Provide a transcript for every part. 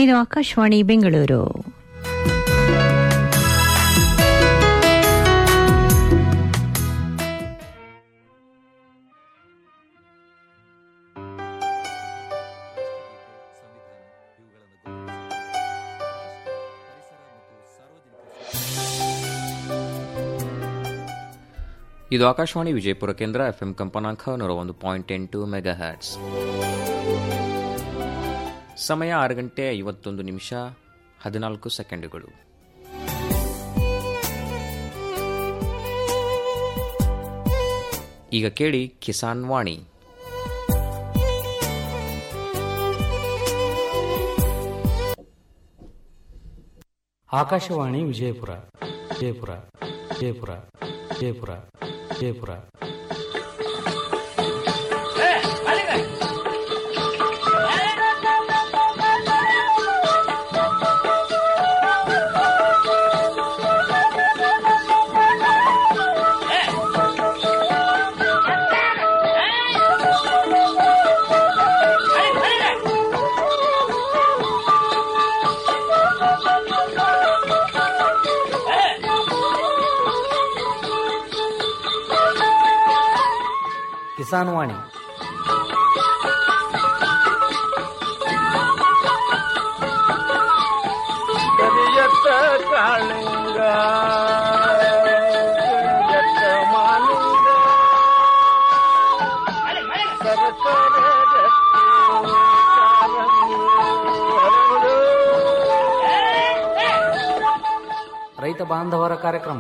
ಇದು ಆಕಾಶವಾಣಿ ಬೆಂಗಳೂರು ಇದು ಆಕಾಶವಾಣಿ ವಿಜಯಪುರ ಕೇಂದ್ರ ಎಫ್ಎಂ ಕಂಪನಾಂಕ ನೂರ ಒಂದು ಪಾಯಿಂಟ್ ಎಂಟು ಮೆಗಾ ಹ್ಯಾಟ್ಸ್ ಸಮಯ ಆರು ಗಂಟೆ ಐವತ್ತೊಂದು ನಿಮಿಷ ಹದಿನಾಲ್ಕು ಸೆಕೆಂಡುಗಳು ಈಗ ಕೇಳಿ ಕಿಸಾನ್ ವಾಣಿ ಆಕಾಶವಾಣಿ ವಿಜಯಪುರ ವಿಜಯಪುರ ವಿಜಯಪುರ ವಿಜಯಪುರ ವಿಜಯಪುರ ಕಿಸಾನ್ ವಾಣಿ ಕರಿಯತ್ತ ಕಾಳಿಂಗ ಕರಿಯತ್ತ ಮಾಲಿಂಗ ಸರಸರ ರತ್ನ ಕಾಲಂಗಿ ಹರಳು. ರೈತ ಬಾಂಧವರ ಕಾರ್ಯಕ್ರಮ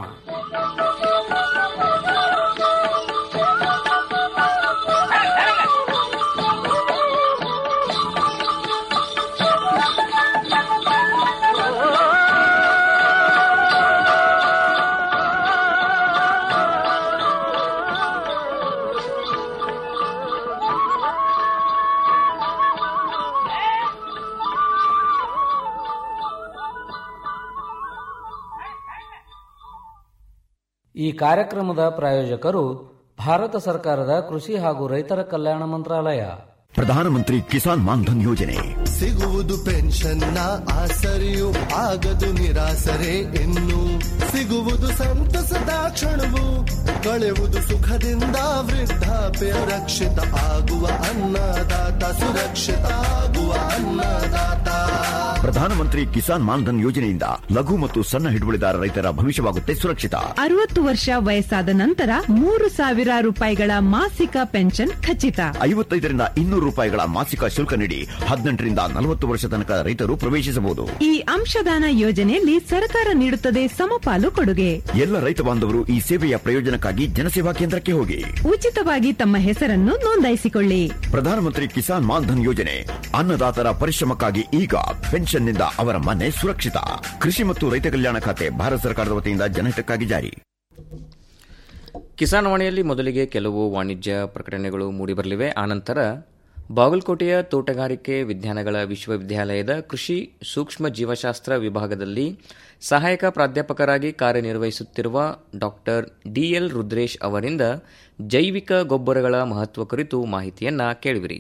ಈ ಕಾರ್ಯಕ್ರಮದ ಪ್ರಾಯೋಜಕರು ಭಾರತ ಸರ್ಕಾರದ ಕೃಷಿ ಹಾಗೂ ರೈತರ ಕಲ್ಯಾಣ ಮಂತ್ರಾಲಯ ಪ್ರಧಾನಮಂತ್ರಿ ಕಿಸಾನ್ ಮಾನ್ಧನ್ ಯೋಜನೆ ಸಿಗುವುದು ಪೆನ್ಷನ್ನ ಆಸರೆಯು ಆಗದು ನಿರಾಸರೆ ಇನ್ನು ಸಿಗುವುದು ಸಂತಸದ ಕ್ಷಣವು ಕಳೆಯುವುದು ಸುಖದಿಂದ ವೃದ್ಧಾಪ್ಯ ರಕ್ಷಿತ ಆಗುವ ಅನ್ನದಾತ ಸುರಕ್ಷಿತ ಆಗುವ ಅನ್ನದಾತ ಪ್ರಧಾನಮಂತ್ರಿ ಕಿಸಾನ್ ಮಾನ್ಧನ್ ಯೋಜನೆಯಿಂದ ಲಘು ಮತ್ತು ಸಣ್ಣ ಹಿಡುವಳಿದಾರ ರೈತರ ಭವಿಷ್ಯವಾಗುತ್ತೆ ಸುರಕ್ಷಿತ ಅರವತ್ತು ವರ್ಷ ವಯಸ್ಸಾದ ನಂತರ ಮೂರು ಸಾವಿರ ರೂಪಾಯಿಗಳ ಮಾಸಿಕ ಪೆನ್ಷನ್ ಖಚಿತ ಐವತ್ತೈದರಿಂದ ಇನ್ನೂರು ರೂಪಾಯಿಗಳ ಮಾಸಿಕ ಶುಲ್ಕ ನೀಡಿ ಹದಿನೆಂಟರಿಂದ ನಲವತ್ತು ವರ್ಷ ತನಕ ರೈತರು ಪ್ರವೇಶಿಸಬಹುದು ಈ ಅಂಶದಾನ ಯೋಜನೆಯಲ್ಲಿ ಸರ್ಕಾರ ನೀಡುತ್ತದೆ ಸಮಪಾಲು ಕೊಡುಗೆ ಎಲ್ಲ ರೈತ ಬಾಂಧವರು ಈ ಸೇವೆಯ ಪ್ರಯೋಜನಕ್ಕಾಗಿ ಜನಸೇವಾ ಕೇಂದ್ರಕ್ಕೆ ಹೋಗಿ ಉಚಿತವಾಗಿ ತಮ್ಮ ಹೆಸರನ್ನು ನೋಂದಾಯಿಸಿಕೊಳ್ಳಿ ಪ್ರಧಾನಮಂತ್ರಿ ಕಿಸಾನ್ ಮಾನ್ಧನ್ ಯೋಜನೆ ಅನ್ನದಾತರ ಪರಿಶ್ರಮಕ್ಕಾಗಿ ಈಗ ಪೆನ್ಷನ್ನಿಂದ ಅವರ ಮನೆ ಸುರಕ್ಷಿತ ಕೃಷಿ ಮತ್ತು ರೈತ ಕಲ್ಯಾಣ ಖಾತೆ ಭಾರತ ಸರ್ಕಾರದ ವತಿಯಿಂದ ಜನಹಿತಕ್ಕಾಗಿ ಜಾರಿ ಕಿಸಾನ್ ವಾಣಿಯಲ್ಲಿ ಮೊದಲಿಗೆ ಕೆಲವು ವಾಣಿಜ್ಯ ಪ್ರಕಟಣೆಗಳು ಮೂಡಿಬರಲಿವೆ ಆನಂತರ ಬಾಗಲಕೋಟೆಯ ತೋಟಗಾರಿಕೆ ವಿಜ್ಞಾನಗಳ ವಿಶ್ವವಿದ್ಯಾಲಯದ ಕೃಷಿ ಸೂಕ್ಷ್ಮ ಜೀವಶಾಸ್ತ್ರ ವಿಭಾಗದಲ್ಲಿ ಸಹಾಯಕ ಪ್ರಾಧ್ಯಾಪಕರಾಗಿ ಕಾರ್ಯನಿರ್ವಹಿಸುತ್ತಿರುವ ಡಾಕ್ಟರ್ ಡಿಎಲ್ ರುದ್ರೇಶ್ ಅವರಿಂದ ಜೈವಿಕ ಗೊಬ್ಬರಗಳ ಮಹತ್ವ ಕುರಿತು ಮಾಹಿತಿಯನ್ನ ಕೇಳಿವಿರಿ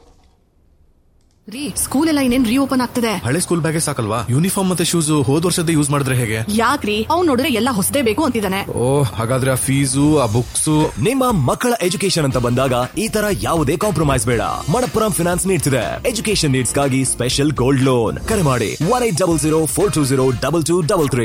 ರೀ ಸ್ಕೂಲ್ ಎಲ್ಲ ಇನ್ನೇನ್ ರೀಓಪನ್ ಆಗ್ತದೆ ಹಳೆ ಸ್ಕೂಲ್ ಬ್ಯಾಗೆ ಸಾಕಲ್ವಾ ಯೂನಿಫಾರ್ಮ್ ಮತ್ತೆ ಶೂಸ್ ಹೋದ್ ವರ್ಷದ ಯೂಸ್ ಮಾಡಿದ್ರೆ ಹೇಗೆ ಯಾಕ್ರಿ ಅವ್ನ್ ನೋಡಿದ್ರೆ ಎಲ್ಲ ಹೊಸದೇ ಬೇಕು ಅಂತಿದ್ದಾನೆ ಓ ಹಾಗಾದ್ರೆ ಆ ಫೀಸು ಆ ಬುಕ್ಸ್ ನಿಮ್ಮ ಮಕ್ಕಳ ಎಜುಕೇಶನ್ ಅಂತ ಬಂದಾಗ ಈ ತರ ಯಾವುದೇ ಕಾಂಪ್ರಮೈಸ್ ಬೇಡ ಮಣಪ್ಪುರಂ ಫಿನಾನ್ಸ್ ನೀಡ್ತಿದೆ ಎಜುಕೇಶನ್ ನೀಡ್ಸ್ಗಾಗಿ ಸ್ಪೆಷಲ್ ಗೋಲ್ಡ್ ಲೋನ್ ಕರೆ ಮಾಡಿ one eight double zero four two zero double two double three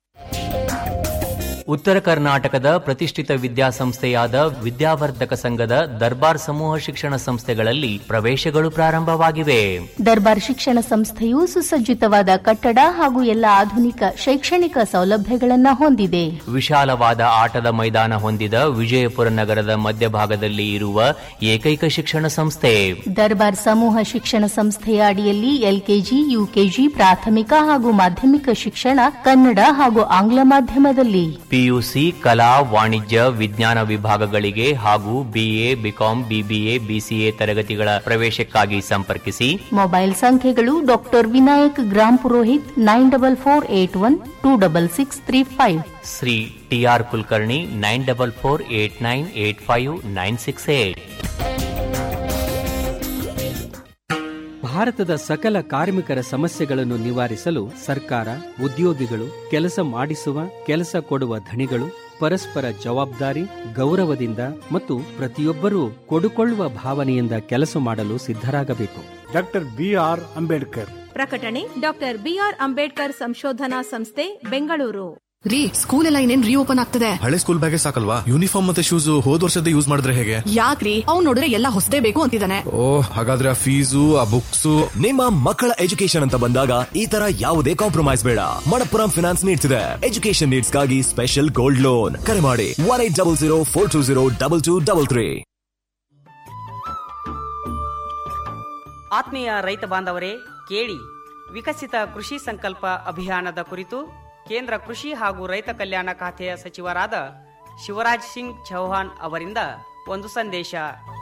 ಉತ್ತರ ಕರ್ನಾಟಕದ ಪ್ರತಿಷ್ಠಿತ ವಿದ್ಯಾಸಂಸ್ಥೆಯಾದ ವಿದ್ಯಾವರ್ಧಕ ಸಂಘದ ದರ್ಬಾರ್ ಸಮೂಹ ಶಿಕ್ಷಣ ಸಂಸ್ಥೆಗಳಲ್ಲಿ ಪ್ರವೇಶಗಳು ಪ್ರಾರಂಭವಾಗಿವೆ ದರ್ಬಾರ್ ಶಿಕ್ಷಣ ಸಂಸ್ಥೆಯು ಸುಸಜ್ಜಿತವಾದ ಕಟ್ಟಡ ಹಾಗೂ ಎಲ್ಲ ಆಧುನಿಕ ಶೈಕ್ಷಣಿಕ ಸೌಲಭ್ಯಗಳನ್ನ ಹೊಂದಿದೆ ವಿಶಾಲವಾದ ಆಟದ ಮೈದಾನ ಹೊಂದಿದ ವಿಜಯಪುರ ನಗರದ ಮಧ್ಯಭಾಗದಲ್ಲಿ ಇರುವ ಏಕೈಕ ಶಿಕ್ಷಣ ಸಂಸ್ಥೆ ದರ್ಬಾರ್ ಸಮೂಹ ಶಿಕ್ಷಣ ಸಂಸ್ಥೆಯ ಅಡಿಯಲ್ಲಿ ಎಲ್ಕೆಜಿ ಯುಕೆಜಿ ಪ್ರಾಥಮಿಕ ಹಾಗೂ ಮಾಧ್ಯಮಿಕ ಶಿಕ್ಷಣ ಕನ್ನಡ ಹಾಗೂ ಆಂಗ್ಲ ಮಾಧ್ಯಮದಲ್ಲಿ ಪಿಯುಸಿ ಕಲಾ ವಾಣಿಜ್ಯ ವಿಜ್ಞಾನ ವಿಭಾಗಗಳಿಗೆ ಹಾಗೂ ಬಿಎ ಬಿಕಾಂ ಬಿಬಿಎ ಬಿಸಿಎ ತರಗತಿಗಳ ಪ್ರವೇಶಕ್ಕಾಗಿ ಸಂಪರ್ಕಿಸಿ ಮೊಬೈಲ್ ಸಂಖ್ಯೆಗಳು doctor Vinayak Grampurohit nine double four eight one two double six three five Shri TR Kulkarni nine double four eight nine eight five nine six eight ಭಾರತದ ಸಕಲ ಕಾರ್ಮಿಕರ ಸಮಸ್ಯೆಗಳನ್ನು ನಿವಾರಿಸಲು ಸರ್ಕಾರ ಉದ್ಯೋಗಿಗಳು ಕೆಲಸ ಮಾಡಿಸುವ ಕೆಲಸ ಕೊಡುವ ಧಣಿಗಳು ಪರಸ್ಪರ ಜವಾಬ್ದಾರಿ ಗೌರವದಿಂದ ಮತ್ತು ಪ್ರತಿಯೊಬ್ಬರೂ ಕೊಡುಕೊಳ್ಳುವ ಭಾವನೆಯಿಂದ ಕೆಲಸ ಮಾಡಲು ಸಿದ್ಧರಾಗಬೇಕು ಡಾಕ್ಟರ್ ಬಿ ಆರ್ ಅಂಬೇಡ್ಕರ್ ಪ್ರಕಟಣೆ ಡಾಕ್ಟರ್ ಬಿಆರ್ ಅಂಬೇಡ್ಕರ್ ಸಂಶೋಧನಾ ಸಂಸ್ಥೆ ಬೆಂಗಳೂರು ರೀ ಸ್ಕೂಲ್ ಎಲ್ಲ ಇನ್ನೇನ್ ರೀಓಪನ್ ಆಗ್ತದೆ ಹಳೆ ಸ್ಕೂಲ್ ಬ್ಯಾಗೆ ಸಾಕಲ್ವಾ ಯೂನಿಫಾರ್ಮ್ ಮತ್ತೆ ಶೂಸ್ ಹೋದ್ ವರ್ಷದ ಯೂಸ್ ಮಾಡಿದ್ರೆ ಹೇಗೆ ಯಾಕ್ರಿ ಅವ್ನ್ ನೋಡಿದ್ರೆ ಎಲ್ಲ ಹೊಸದೇ ಬೇಕು ಅಂತಿದ್ದಾನೆ ಓ ಹಾಗಾದ್ರೆ ಆ ಫೀಸು ಆ ಬುಕ್ಸ್ ನಿಮ್ಮ ಮಕ್ಕಳ ಎಜುಕೇಶನ್ ಅಂತ ಬಂದಾಗ ಈ ತರ ಯಾವುದೇ ಕಾಂಪ್ರಮೈಸ್ ಬೇಡ ಮಣಪ್ಪುರಂ ಫಿನಾನ್ಸ್ ನೀಡ್ತಿದೆ ಎಜುಕೇಶನ್ ನೀಡ್ಸ್ಗಾಗಿ ಸ್ಪೆಷಲ್ ಗೋಲ್ಡ್ ಲೋನ್ ಕರೆ ಮಾಡಿ one eight double zero four two zero double two double three ಆತ್ಮೀಯ ರೈತ ಬಾಂಧವರೇ ಕೇಳಿ ವಿಕಸಿತ ಕೃಷಿ ಸಂಕಲ್ಪ ಅಭಿಯಾನದ ಕುರಿತು ಕೇಂದ್ರ ಕೃಷಿ ಹಾಗೂ ರೈತ ಕಲ್ಯಾಣ ಖಾತೆಯ ಸಚಿವರಾದ ಶಿವರಾಜ್ ಸಿಂಗ್ ಚೌಹಾಣ್ ಅವರಿಂದ ಒಂದು ಸಂದೇಶ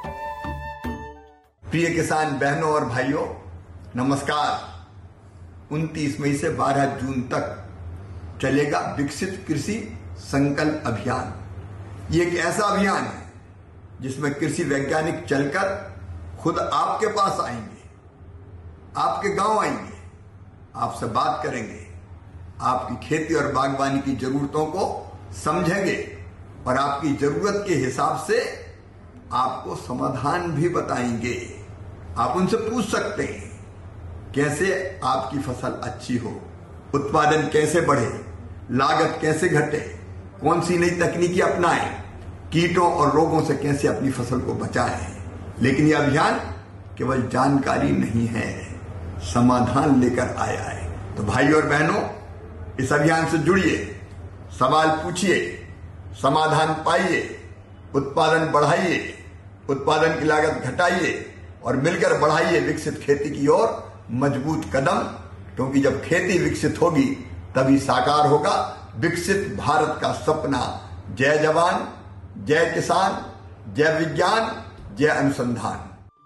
प्रिय किसान बहनों और भाइयों नमस्कार 29 मई से 12 जून तक चलेगा विकसित कृषि संकल्प अभियान ये एक ऐसा अभियान है जिसमें कृषि वैज्ञानिक चलकर खुद आपके पास आएंगे आपके गांव आएंगे आपसे बात करेंगे आपकी खेती और बागवानी की जरूरतों को समझेंगे और आपकी जरूरत के हिसाब से आपको समाधान भी बताएंगे आप उनसे पूछ सकते हैं कैसे आपकी फसल अच्छी हो उत्पादन कैसे बढ़े लागत कैसे घटे कौन सी नई तकनीकी अपनाएं कीटों और रोगों से कैसे अपनी फसल को बचाएं लेकिन यह अभियान केवल जानकारी नहीं है समाधान लेकर आया है तो भाई और बहनों इस अभियान से जुड़िए सवाल पूछिए समाधान पाइए उत्पादन बढ़ाइए उत्पादन की लागत घटाइए और मिलकर बढ़ाइए विकसित खेती की ओर मजबूत कदम क्योंकि जब खेती विकसित होगी तभी साकार होगा विकसित भारत का सपना जय जवान जय किसान जय विज्ञान जय अनुसंधान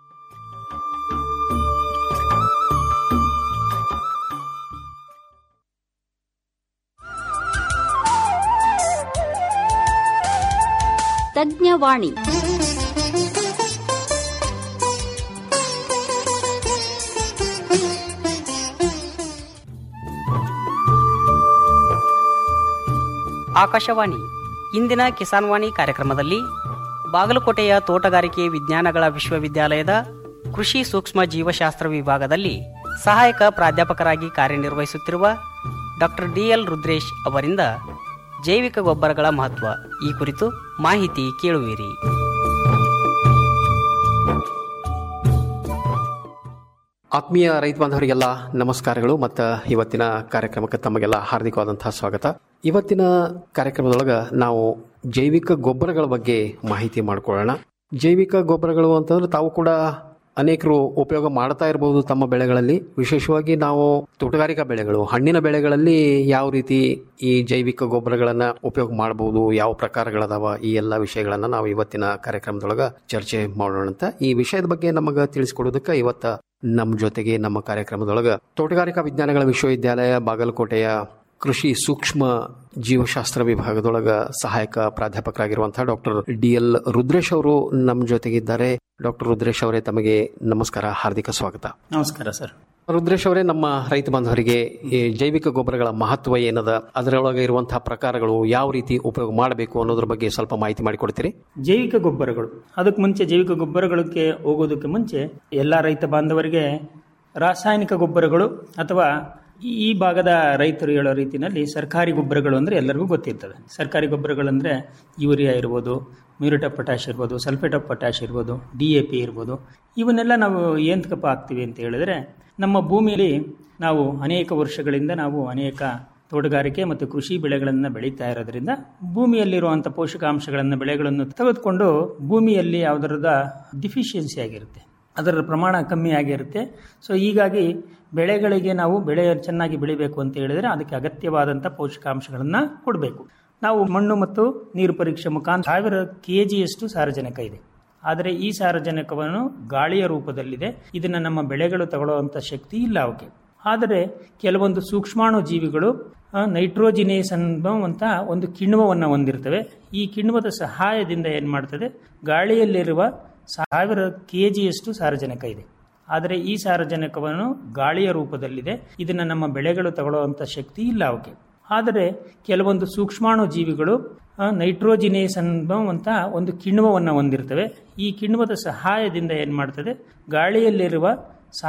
ತಜ್ಞವಾಣಿ ಆಕಾಶವಾಣಿ ಇಂದಿನ ಕಿಸಾನ್ ವಾಣಿ ಕಾರ್ಯಕ್ರಮದಲ್ಲಿ ಬಾಗಲಕೋಟೆಯ ತೋಟಗಾರಿಕೆ ವಿಜ್ಞಾನಗಳ ವಿಶ್ವವಿದ್ಯಾಲಯದ ಕೃಷಿ ಸೂಕ್ಷ್ಮ ಜೀವಶಾಸ್ತ್ರ ವಿಭಾಗದಲ್ಲಿ ಸಹಾಯಕ ಪ್ರಾಧ್ಯಾಪಕರಾಗಿ ಕಾರ್ಯನಿರ್ವಹಿಸುತ್ತಿರುವ ಡಾಕ್ಟರ್ ಡಿಎಲ್ ರುದ್ರೇಶ್ ಅವರಿಂದ ಜೈವಿಕ ಗೊಬ್ಬರಗಳ ಮಹತ್ವ ಈ ಕುರಿತು ಮಾಹಿತಿ ಕೇಳುವಿರಿ ಆತ್ಮೀಯ ರೈತ ಬಾಂಧವರಿಗೆಲ್ಲ ನಮಸ್ಕಾರಗಳು ಮತ್ತು ಇವತ್ತಿನ ಕಾರ್ಯಕ್ರಮಕ್ಕೆ ತಮಗೆಲ್ಲ ಹಾರ್ದಿಕವಾದಂತಹ ಸ್ವಾಗತ ಇವತ್ತಿನ ಕಾರ್ಯಕ್ರಮದೊಳಗೆ ನಾವು ಜೈವಿಕ ಗೊಬ್ಬರಗಳ ಬಗ್ಗೆ ಮಾಹಿತಿ ಮಾಡ್ಕೊಳ್ಳೋಣ ಜೈವಿಕ ಗೊಬ್ಬರಗಳು ಅಂತಂದ್ರೆ ತಾವು ಕೂಡ ಅನೇಕರು ಉಪಯೋಗ ಮಾಡ್ತಾ ಇರಬಹುದು ತಮ್ಮ ಬೆಳೆಗಳಲ್ಲಿ ವಿಶೇಷವಾಗಿ ನಾವು ತೋಟಗಾರಿಕಾ ಬೆಳೆಗಳು ಹಣ್ಣಿನ ಬೆಳೆಗಳಲ್ಲಿ ಯಾವ ರೀತಿ ಈ ಜೈವಿಕ ಗೊಬ್ಬರಗಳನ್ನ ಉಪಯೋಗ ಮಾಡಬಹುದು ಯಾವ ಪ್ರಕಾರಗಳದಾವ ಈ ಎಲ್ಲ ವಿಷಯಗಳನ್ನ ನಾವು ಇವತ್ತಿನ ಕಾರ್ಯಕ್ರಮದೊಳಗ ಚರ್ಚೆ ಮಾಡೋಣ ಅಂತ ಈ ವಿಷಯದ ಬಗ್ಗೆ ನಮಗ ತಿಳಿಸ್ಕೊಡೋದಕ್ಕೆ ಇವತ್ತ ನಮ್ಮ ಜೊತೆಗೆ ನಮ್ಮ ಕಾರ್ಯಕ್ರಮದೊಳಗ ತೋಟಗಾರಿಕಾ ವಿಜ್ಞಾನಗಳ ವಿಶ್ವವಿದ್ಯಾಲಯ ಬಾಗಲಕೋಟೆಯ ಕೃಷಿ ಸೂಕ್ಷ್ಮ ಜೀವಶಾಸ್ತ್ರ ವಿಭಾಗದೊಳಗ ಸಹಾಯಕ ಪ್ರಾಧ್ಯಾಪಕರಾಗಿರುವಂತಹ ಡಾಕ್ಟರ್ ಡಿ ಎಲ್ ರುದ್ರೇಶ್ ಅವರು ನಮ್ಮ ಜೊತೆಗಿದ್ದಾರೆ ಡಾಕ್ಟರ್ ರುದ್ರೇಶ್ ಅವರೇ ತಮಗೆ ನಮಸ್ಕಾರ ಹಾರ್ದಿಕ ಸ್ವಾಗತ ನಮಸ್ಕಾರ ಸರ್ ರುದ್ರೇಶ್ ಅವರೇ ನಮ್ಮ ರೈತ ಬಾಂಧವರಿಗೆ ಈ ಜೈವಿಕ ಗೊಬ್ಬರಗಳ ಮಹತ್ವ ಏನದ ಅದರೊಳಗೆ ಇರುವಂತಹ ಪ್ರಕಾರಗಳು ಯಾವ ರೀತಿ ಉಪಯೋಗ ಮಾಡಬೇಕು ಅನ್ನೋದ್ರ ಬಗ್ಗೆ ಸ್ವಲ್ಪ ಮಾಹಿತಿ ಮಾಡಿಕೊಡ್ತೀರಿ ಜೈವಿಕ ಗೊಬ್ಬರಗಳು ಅದಕ್ಕೆ ಮುಂಚೆ ಜೈವಿಕ ಗೊಬ್ಬರಗಳಿಗೆ ಹೋಗೋದಕ್ಕೆ ಮುಂಚೆ ಎಲ್ಲ ರೈತ ಬಾಂಧವರಿಗೆ ರಾಸಾಯನಿಕ ಗೊಬ್ಬರಗಳು ಅಥವಾ ಈ ಭಾಗದ ರೈತರು ಹೇಳೋ ರೀತಿಯಲ್ಲಿ ಸರ್ಕಾರಿ ಗೊಬ್ಬರಗಳು ಅಂದರೆ ಎಲ್ಲರಿಗೂ ಗೊತ್ತಿರ್ತದೆ ಸರ್ಕಾರಿ ಗೊಬ್ಬರಗಳಂದರೆ ಯೂರಿಯಾ ಇರ್ಬೋದು ಮ್ಯೂರಿಟ್ ಆಫ್ ಪೊಟ್ಯಾಶ್ ಇರ್ಬೋದು ಸಲ್ಫೇಟ್ ಆಫ್ ಪೊಟ್ಯಾಶ್ ಇರ್ಬೋದು ಡಿ ಎ ಪಿ ಇರ್ಬೋದು ಇವನ್ನೆಲ್ಲ ನಾವು ಏಂತಕಪ್ಪ ಹಾಕ್ತೀವಿ ಅಂತ ಹೇಳಿದ್ರೆ ನಮ್ಮ ಭೂಮಿಯಲ್ಲಿ ನಾವು ಅನೇಕ ವರ್ಷಗಳಿಂದ ನಾವು ಅನೇಕ ತೋಟಗಾರಿಕೆ ಮತ್ತು ಕೃಷಿ ಬೆಳೆಗಳನ್ನು ಬೆಳೀತಾ ಇರೋದ್ರಿಂದ ಭೂಮಿಯಲ್ಲಿರುವಂಥ ಪೋಷಕಾಂಶಗಳನ್ನು ಬೆಳೆಗಳನ್ನು ತೆಗೆದುಕೊಂಡು ಭೂಮಿಯಲ್ಲಿ ಯಾವುದರದ ಡಿಫಿಷಿಯನ್ಸಿ ಆಗಿರುತ್ತೆ ಅದರ ಪ್ರಮಾಣ ಕಮ್ಮಿ ಆಗಿರುತ್ತೆ ಸೊ ಹೀಗಾಗಿ ಬೆಳೆಗಳಿಗೆ ನಾವು ಬೆಳೆ ಚೆನ್ನಾಗಿ ಬೆಳಿಬೇಕು ಅಂತ ಹೇಳಿದ್ರೆ ಅದಕ್ಕೆ ಅಗತ್ಯವಾದಂಥ ಪೋಷಕಾಂಶಗಳನ್ನು ಕೊಡಬೇಕು ನಾವು ಮಣ್ಣು ಮತ್ತು ನೀರು ಪರೀಕ್ಷೆ ಮುಖಾಂತರ ಸಾವಿರ ಕೆ ಜಿಯಷ್ಟು ಸಾರಜನಕ ಇದೆ ಆದರೆ ಈ ಸಾರಜನಕವನ್ನು ಗಾಳಿಯ ರೂಪದಲ್ಲಿದೆ ಇದನ್ನು ನಮ್ಮ ಬೆಳೆಗಳು ತಗೊಳ್ಳುವಂಥ ಶಕ್ತಿ ಇಲ್ಲ ಅವಕ್ಕೆ ಆದರೆ ಕೆಲವೊಂದು ಸೂಕ್ಷ್ಮಾಣು ಜೀವಿಗಳು ನೈಟ್ರೋಜಿನೇಸ್ ಅನ್ನುವಂಥ ಒಂದು ಕಿಣ್ವವನ್ನು ಹೊಂದಿರ್ತವೆ ಈ ಕಿಣ್ವದ ಸಹಾಯದಿಂದ ಏನು ಮಾಡ್ತದೆ ಗಾಳಿಯಲ್ಲಿರುವ ಸಾವಿರ ಕೆ ಜಿಯಷ್ಟು ಸಾರಜನಕ ಇದೆ ಆದರೆ ಈ ಸಾರಜನಕವನ್ನು ಗಾಳಿಯ ರೂಪದಲ್ಲಿದೆ ಇದನ್ನು ನಮ್ಮ ಬೆಳೆಗಳು ತಗೊಳ್ಳುವಂಥ ಶಕ್ತಿ ಇಲ್ಲ ಅವಕ್ಕೆ ಆದರೆ ಕೆಲವೊಂದು ಸೂಕ್ಷ್ಮಾಣು ಜೀವಿಗಳು ಆ, ನೈಟ್ರೋಜಿನೇಸ್ ಅನ್ನುವಂಥ ಒಂದು ಕಿಣ್ವವನ್ನು ಹೊಂದಿರ್ತವೆ ಈ ಕಿಣ್ವದ ಸಹಾಯದಿಂದ ಏನು ಮಾಡ್ತದೆ ಗಾಳಿಯಲ್ಲಿರುವ